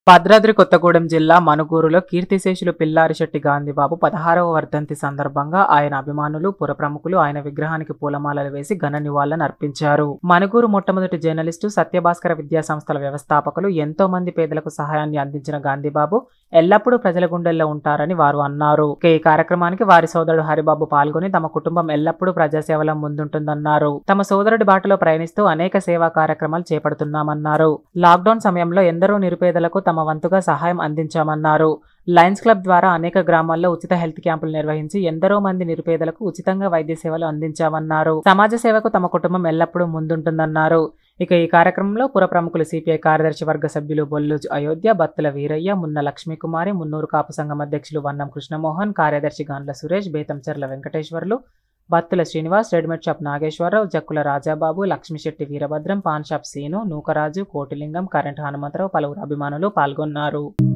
భద్రాద్రి కొత్తగూడెం జిల్లా మనుగూరులో కీర్తిశేషులు పిల్లారిశెట్టి గాంధీబాబు పదహారవ వర్ధంతి సందర్భంగా ఆయన అభిమానులు పురప్రముఖులు ఆయన విగ్రహానికి పూలమాలలు వేసి ఘన నివాళులను అర్పించారు మనుగూరు మొట్టమొదటి జర్నలిస్టు సత్యభాస్కర విద్యా సంస్థల వ్యవస్థాపకులు ఎంతో మంది పేదలకు సహాయాన్ని అందించిన గాంధీబాబు ఎల్లప్పుడూ ప్రజల గుండెల్లో ఉంటారని వారు అన్నారు ఇక ఈ కార్యక్రమానికి వారి సోదరుడు హరిబాబు పాల్గొని తమ కుటుంబం ఎల్లప్పుడూ ప్రజాసేవలో ముందుంటుందన్నారు తమ సోదరుడి బాటలో ప్రయాణిస్తూ అనేక సేవా కార్యక్రమాలు చేపడుతున్నామన్నారు లాక్డౌన్ సమయంలో ఎందరో నిరుపేదలకు తమ వంతుగా సహాయం అందించామన్నారు లయన్స్ క్లబ్ ద్వారా అనేక గ్రామాల్లో ఉచిత హెల్త్ క్యాంపులు నిర్వహించి ఎందరో మంది నిరుపేదలకు ఉచితంగా వైద్య సేవలు అందించామన్నారు సమాజ సేవకు తమ కుటుంబం ఎల్లప్పుడూ ముందుంటుందన్నారు ఇక ఈ కార్యక్రమంలో పుర ప్రముఖులు సిపిఐ కార్యదర్శి వర్గ సభ్యులు బొల్లు అయోధ్య బత్తుల వీరయ్య మున్న లక్ష్మీకుమారి మున్నూరు కాపు సంఘం అధ్యక్షులు వన్నం కృష్ణమోహన్ కార్యదర్శి Gandla Suresh Bethamcherla Venkateswarlu Battula Srinivas readymade shop Nageswararao Jakkula Rajababu Lakshmisetti Veerabhadram paan shop Seenu Nookaraju Kotilingam current Hanumantharao పలువురు అభిమానులు పాల్గొన్నారు